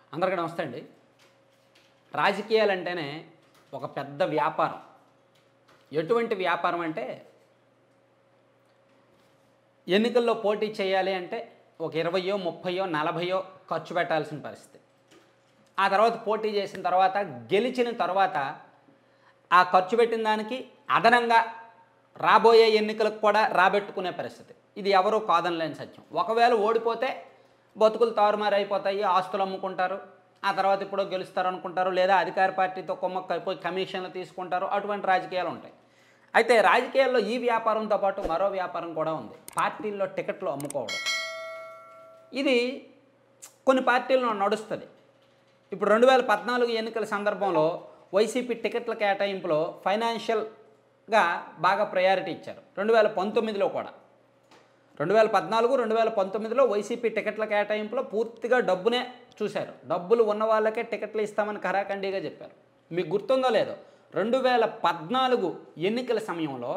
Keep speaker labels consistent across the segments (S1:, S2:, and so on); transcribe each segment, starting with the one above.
S1: అందరికీ నమస్తే అండి రాజకీయాలంటేనే ఒక పెద్ద వ్యాపారం ఎటువంటి వ్యాపారం అంటే ఎన్నికల్లో పోటీ చేయాలి అంటే ఒక ఇరవయో ముప్పయో నలభయో ఖర్చు పెట్టాల్సిన పరిస్థితి ఆ తర్వాత పోటీ చేసిన తర్వాత గెలిచిన తర్వాత ఆ ఖర్చు పెట్టిన దానికి అదనంగా రాబోయే ఎన్నికలకు కూడా రాబెట్టుకునే పరిస్థితి ఇది ఎవరూ కాదనలేని సత్యం ఒకవేళ ఓడిపోతే బతుకులు తారుమారు అయిపోతాయి ఆస్తులు అమ్ముకుంటారు ఆ తర్వాత ఇప్పుడు గెలుస్తారు అనుకుంటారు లేదా అధికార పార్టీతో కొమ్మక్కు అయిపోయి కమిషన్లు తీసుకుంటారు అటువంటి రాజకీయాలు ఉంటాయి అయితే రాజకీయాల్లో ఈ వ్యాపారంతో పాటు మరో వ్యాపారం కూడా ఉంది పార్టీల్లో టికెట్లు అమ్ముకోవడం ఇది కొన్ని పార్టీల్లో నడుస్తుంది ఇప్పుడు రెండు వేల పద్నాలుగు ఎన్నికల సందర్భంలో వైసీపీ టికెట్ల కేటాయింపులో ఫైనాన్షియల్గా బాగా ప్రయారిటీ ఇచ్చారు రెండు వేల పంతొమ్మిదిలో కూడా రెండు వేల పద్నాలుగు రెండు వేల పంతొమ్మిదిలో వైసీపీ టికెట్ల కేటాయింపులో పూర్తిగా డబ్బునే చూశారు డబ్బులు ఉన్న వాళ్ళకే టికెట్లు ఇస్తామని ఖరాఖండిగా చెప్పారు మీకు గుర్తుందో లేదో రెండు వేల పద్నాలుగు ఎన్నికల సమయంలో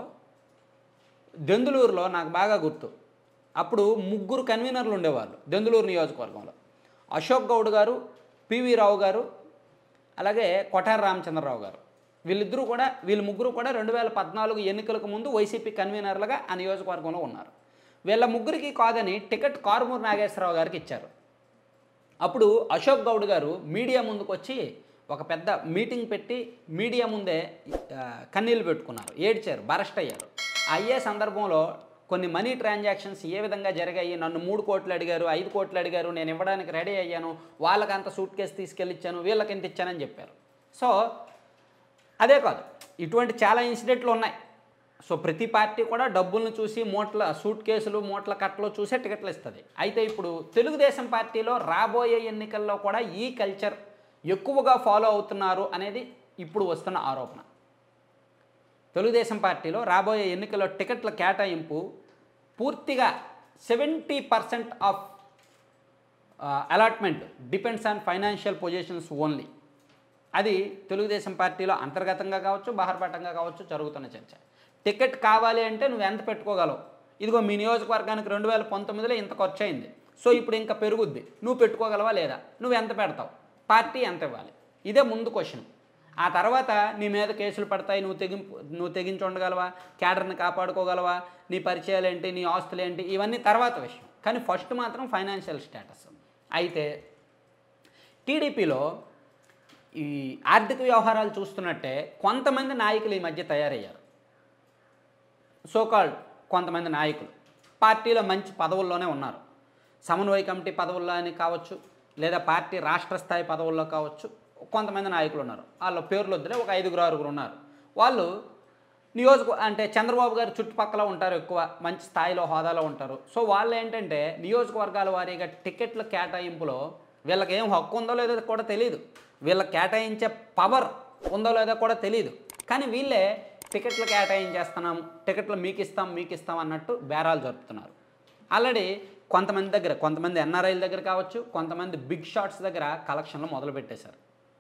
S1: దెందులూరులో నాకు బాగా గుర్తు అప్పుడు ముగ్గురు కన్వీనర్లు ఉండేవాళ్ళు దెందులూరు నియోజకవర్గంలో అశోక్ గౌడ్ గారు పివి రావు గారు అలాగే కొఠార రామచంద్రరావు గారు వీళ్ళిద్దరూ కూడా వీళ్ళు ముగ్గురు కూడా రెండు వేల పద్నాలుగు ఎన్నికలకు ముందు వైసీపీ కన్వీనర్లుగా ఆ నియోజకవర్గంలో ఉన్నారు వీళ్ళ ముగ్గురికి కాదని టికెట్ కారుమూరు నాగేశ్వరరావు గారికి ఇచ్చారు అప్పుడు అశోక్ గౌడ్ గారు మీడియా ముందుకు వచ్చి ఒక పెద్ద మీటింగ్ పెట్టి మీడియా ముందే ఆ, కన్నీళ్లు పెట్టుకున్నారు ఏడ్చారు బరస్ట్ అయ్యారు ఆ అయ్యే సందర్భంలో కొన్ని మనీ ట్రాన్సాక్షన్స్ ఏ విధంగా జరిగాయి నన్ను మూడు కోట్లు అడిగారు ఐదు కోట్లు అడిగారు నేను ఇవ్వడానికి రెడీ అయ్యాను వాళ్ళకి అంత సూట్ కేసు తీసుకెళ్ళిచ్చాను వీళ్ళకి ఎంత ఇచ్చానని చెప్పారు సో అదే కాదు ఇటువంటి చాలా ఇన్సిడెంట్లు ఉన్నాయి సో ప్రతి పార్టీ కూడా డబ్బులను చూసి మూట్ల సూట్ కేసులు మూట్ల కట్టలు చూసే టికెట్లు ఇస్తుంది అయితే ఇప్పుడు తెలుగుదేశం పార్టీలో రాబోయే ఎన్నికల్లో కూడా ఈ కల్చర్ ఎక్కువగా ఫాలో అవుతున్నారు అనేది ఇప్పుడు వస్తున్న ఆరోపణ తెలుగుదేశం పార్టీలో రాబోయే ఎన్నికల్లో టికెట్ల కేటాయింపు పూర్తిగా seventy percent of allotment depends on financial positions only అది తెలుగుదేశం పార్టీలో అంతర్గతంగా కావచ్చు బాహర్పటంగా కావచ్చు జరుగుతున్న చర్చ టికెట్ కావాలి అంటే నువ్వు ఎంత పెట్టుకోగలవు ఇదిగో మీ నియోజకవర్గానికి రెండు వేల పంతొమ్మిదిలో ఇంత ఖర్చు అయింది సో ఇప్పుడు ఇంకా పెరుగుద్ది నువ్వు పెట్టుకోగలవా లేదా నువ్వు ఎంత పెడతావు పార్టీ ఎంత ఇవ్వాలి ఇదే ముందు క్వశ్చన్ ఆ తర్వాత నీ మీద కేసులు పడతాయి నువ్వు తెగింపు నువ్వు తెగించి ఉండగలవా క్యాడర్ని కాపాడుకోగలవా నీ పరిచయాలు ఏంటి నీ ఆస్తులు ఏంటి ఇవన్నీ తర్వాత విషయం కానీ ఫస్ట్ మాత్రం ఫైనాన్షియల్ స్టేటస్ అయితే టీడీపీలో ఈ ఆర్థిక వ్యవహారాలు చూస్తున్నట్టే కొంతమంది నాయకులు ఈ మధ్య తయారయ్యారు సోకాల్డ్ కొంతమంది నాయకులు పార్టీలో మంచి పదవుల్లోనే ఉన్నారు సమన్వయ కమిటీ పదవుల్లో అని కావచ్చు లేదా పార్టీ రాష్ట్ర స్థాయి పదవుల్లో కావచ్చు కొంతమంది నాయకులు ఉన్నారు వాళ్ళ పేర్లు వద్దులే ఒక ఐదుగురు ఆరుగురు ఉన్నారు వాళ్ళు నియోజక అంటే చంద్రబాబు గారు చుట్టుపక్కల ఉంటారు ఎక్కువ మంచి స్థాయిలో హోదాలో ఉంటారు సో వాళ్ళు ఏంటంటే నియోజకవర్గాల వారీగా టికెట్ల కేటాయింపులో వీళ్ళకి ఏం హక్కు ఉందో లేదో కూడా తెలియదు వీళ్ళకి కేటాయించే పవర్ ఉందో లేదో కూడా తెలియదు కానీ వీళ్ళే టికెట్లు కేటాయించేస్తున్నాం టికెట్లు మీకు ఇస్తాం మీకు ఇస్తాం అన్నట్టు బేరాలు జరుపుతున్నారు ఆల్రెడీ కొంతమంది దగ్గర కొంతమంది ఎన్ఆర్ఐల దగ్గర కావచ్చు కొంతమంది బిగ్ షాట్స్ దగ్గర కలెక్షన్లు మొదలు పెట్టేశారు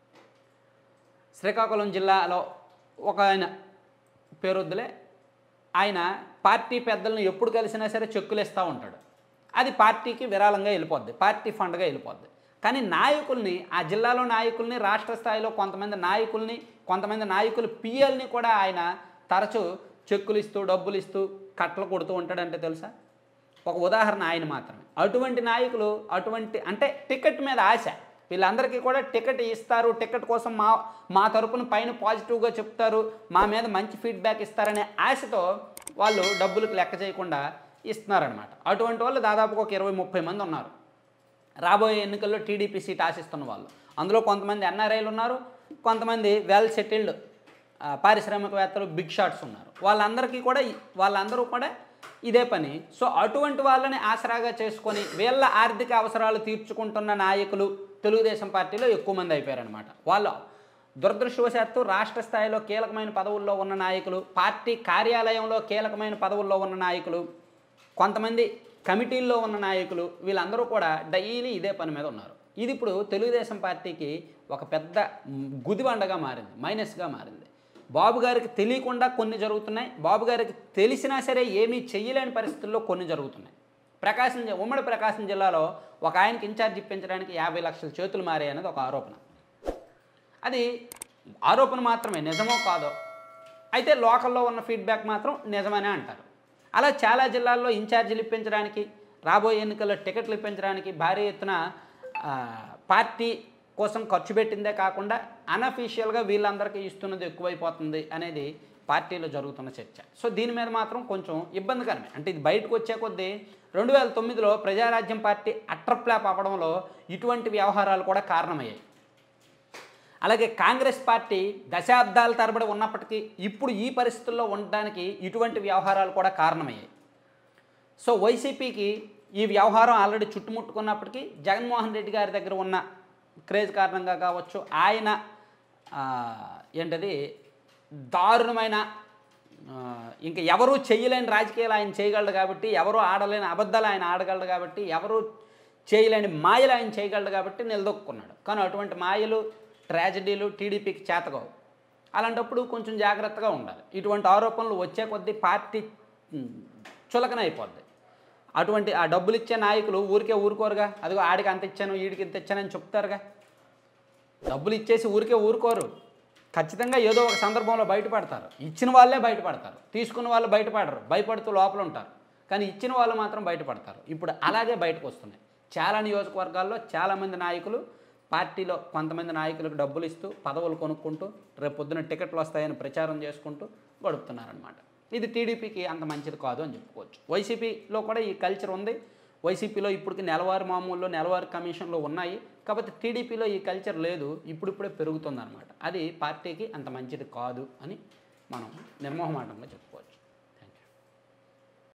S1: శ్రీకాకుళం జిల్లాలో ఒక ఆయన పేరొద్దులే ఆయన పార్టీ పెద్దలను ఎప్పుడు కలిసినా సరే చెక్కులు ఇస్తూ ఉంటాడు అది పార్టీకి విరాళంగా వెళ్ళిపోద్ది పార్టీ ఫండ్గా వెళ్ళిపోద్ది కానీ నాయకుల్ని ఆ జిల్లాలో నాయకుల్ని రాష్ట్ర స్థాయిలో కొంతమంది నాయకుల్ని కొంతమంది నాయకులు పిఎల్ని కూడా ఆయన తరచూ చెక్కులు ఇస్తూ డబ్బులు ఇస్తూ కట్టలు కొడుతూ ఉంటాడంటే తెలుసా ఒక ఉదాహరణ ఆయన మాత్రమే అటువంటి నాయకులు అటువంటి అంటే టికెట్ మీద ఆశ వీళ్ళందరికీ కూడా టికెట్ ఇస్తారు టికెట్ కోసం మా మా తరపున పైన పాజిటివ్గా చెప్తారు మా మీద మంచి ఫీడ్బ్యాక్ ఇస్తారనే ఆశతో వాళ్ళు డబ్బులకు లెక్క చేయకుండా ఇస్తున్నారనమాట అటువంటి వాళ్ళు దాదాపుగా ఒక ఇరవై ముప్పై మంది ఉన్నారు రాబోయే ఎన్నికల్లో టీడీపీ సీట్ ఆశిస్తున్న వాళ్ళు అందులో కొంతమంది ఎన్ఆర్ఐలు ఉన్నారు కొంతమంది వెల్ సెటిల్డ్ పారిశ్రామికవేత్తలు బిగ్ షాట్స్ ఉన్నారు వాళ్ళందరికీ కూడా ఇ- వాళ్ళందరూ కూడా ఇదే పని సో అటువంటి వాళ్ళని ఆసరాగా చేసుకొని వీళ్ళ ఆర్థిక అవసరాలు తీర్చుకుంటున్న నాయకులు తెలుగుదేశం పార్టీలో ఎక్కువ మంది అయిపోయారనమాట వాళ్ళు దురదృష్టవశాత్తు రాష్ట్ర స్థాయిలో కీలకమైన పదవుల్లో ఉన్న నాయకులు పార్టీ కార్యాలయంలో కీలకమైన పదవుల్లో ఉన్న నాయకులు కొంతమంది కమిటీల్లో ఉన్న నాయకులు వీళ్ళందరూ కూడా డైలీ ఇదే పని మీద ఉన్నారు ఇది ఇప్పుడు తెలుగుదేశం పార్టీకి ఒక పెద్ద మ్, గుదిబండగా మారింది మైనస్గా మారింది బాబు గారికి తెలియకుండా కొన్ని జరుగుతున్నాయి బాబు గారికి తెలిసినా సరే ఏమీ చెయ్యలేని పరిస్థితుల్లో కొన్ని జరుగుతున్నాయి ప్రకాశం జి- ఉమ్మడి ప్రకాశం జిల్లాలో ఒక ఆయనకి ఇన్ఛార్జ్ ఇప్పించడానికి యాభై లక్షల చేతులు మారాయి అనేది ఒక ఆరోపణ అది ఆరోపణ మాత్రమే నిజమో కాదో అయితే లోకల్లో ఉన్న ఫీడ్బ్యాక్ మాత్రం నిజమనే అంటారు అలా చాలా జిల్లాల్లో ఇన్ఛార్జీలు ఇప్పించడానికి రాబోయే ఎన్నికల్లో టికెట్లు ఇప్పించడానికి భారీ ఎత్తున ఆ, పార్టీ కోసం ఖర్చు పెట్టిందే కాకుండా అనఫీషియల్గా వీళ్ళందరికీ ఇస్తున్నది ఎక్కువైపోతుంది అనేది పార్టీలో జరుగుతున్న చర్చ సో దీని మీద మాత్రం కొంచెం ఇబ్బందికరమే అంటే ఇది బయటకు వచ్చే కొద్దీ రెండు వేల తొమ్మిదిలో ప్రజారాజ్యం పార్టీ అట్రప్లాప్ అవ్వడంలో ఇటువంటి వ్యవహారాలు కూడా కారణమయ్యాయి అలాగే కాంగ్రెస్ పార్టీ దశాబ్దాల తరబడి ఉన్నప్పటికీ ఇప్పుడు ఈ పరిస్థితుల్లో ఉండడానికి ఇటువంటి వ్యవహారాలు కూడా కారణమయ్యాయి సో వైసీపీకి ఈ వ్యవహారం ఆల్రెడీ చుట్టుముట్టుకున్నప్పటికీ జగన్మోహన్ రెడ్డి గారి దగ్గర ఉన్న క్రేజ్ కారణంగా కావచ్చు ఆయన ఆ, ఏంటది దారుణమైన ఆ, ఇంకా ఎవరూ చేయలేని రాజకీయాలు ఆయన చేయగలడు కాబట్టి ఎవరు ఆడలేని అబద్ధాలు ఆయన ఆడగలడు కాబట్టి ఎవరు చేయలేని మాయలు ఆయన చేయగలడు కాబట్టి నిలదొక్కున్నాడు కానీ అటువంటి మాయలు ట్రాజడీలు టీడీపీకి చేతగవు అలాంటప్పుడు కొంచెం జాగ్రత్తగా ఉండాలి ఇటువంటి ఆరోపణలు వచ్చే కొద్దీ పార్టీ ఉమ్, చులకన అయిపోద్ది అటువంటి ఆ డబ్బులు ఇచ్చే నాయకులు ఊరికే ఊరుకోరుగా అదిగో ఆడికి అంత ఇచ్చాను వీడికి ఇంత ఇచ్చానని చెప్తారుగా డబ్బులు ఇచ్చేసి ఊరికే ఊరుకోరు ఖచ్చితంగా ఏదో ఒక సందర్భంలో బయటపడతారు ఇచ్చిన వాళ్ళే బయటపడతారు తీసుకున్న వాళ్ళు బయటపడరు భయపడుతూ లోపల ఉంటారు కానీ ఇచ్చిన వాళ్ళు మాత్రం బయటపడతారు ఇప్పుడు అలాగే బయటకు వస్తున్నాయి చాలా నియోజకవర్గాల్లో చాలామంది నాయకులు పార్టీలో కొంతమంది నాయకులకు డబ్బులు ఇస్తూ పదవులు కొనుక్కుంటూ రేపు పొద్దున టికెట్లు వస్తాయని ప్రచారం చేసుకుంటూ గడుపుతున్నారనమాట ఇది టీడీపీకి అంత మంచిది కాదు అని చెప్పుకోవచ్చు వైసీపీలో కూడా ఈ కల్చర్ ఉంది వైసీపీలో ఇప్పటికి నెలవారీ మామూల్లో నెలవారీ కమిషన్లు ఉన్నాయి కాకపోతే టీడీపీలో ఈ కల్చర్ లేదు ఇప్పుడిప్పుడే పెరుగుతుందన్నమాట అది పార్టీకి అంత మంచిది కాదు అని మనం నిర్మోహమాటంగా చెప్తాం